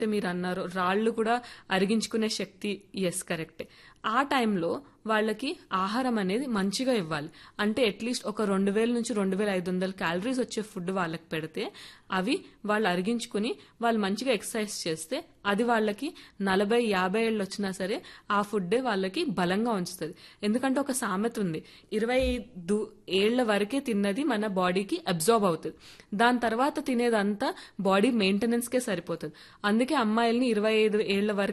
మీరు అన్నారు రాళ్ళు కూడా అరిగించుకునే శక్తి ఎస్ కరెక్టే ఆ టైంలో వాళ్ళకి ఆహారం అనేది మంచిగా ఇవ్వాలి అంటే అట్లీస్ట్ ఒక రెండు వేల నుంచి రెండు వేల ఐదు వందల క్యాలరీస్ వచ్చే ఫుడ్ వాళ్ళకి పెడితే అవి వాళ్ళు అరిగించుకుని వాళ్ళు మంచిగా ఎక్సర్సైజ్ చేస్తే అది వాళ్ళకి నలభై యాభై ఏళ్ళు వచ్చినా సరే ఆ ఫుడ్డే వాళ్ళకి బలంగా ఉంచుతుంది ఎందుకంటే ఒక సామెత ఉంది ఇరవై ఐదు ఏళ్ల వరకే తిన్నది మన బాడీకి అబ్జార్బ్ అవుతుంది దాని తర్వాత తినేదంతా బాడీ మెయింటెనెన్స్కే సరిపోతుంది అందుకే అమ్మాయిల్ని ఇరవై ఐదు ఏళ్ల వరకు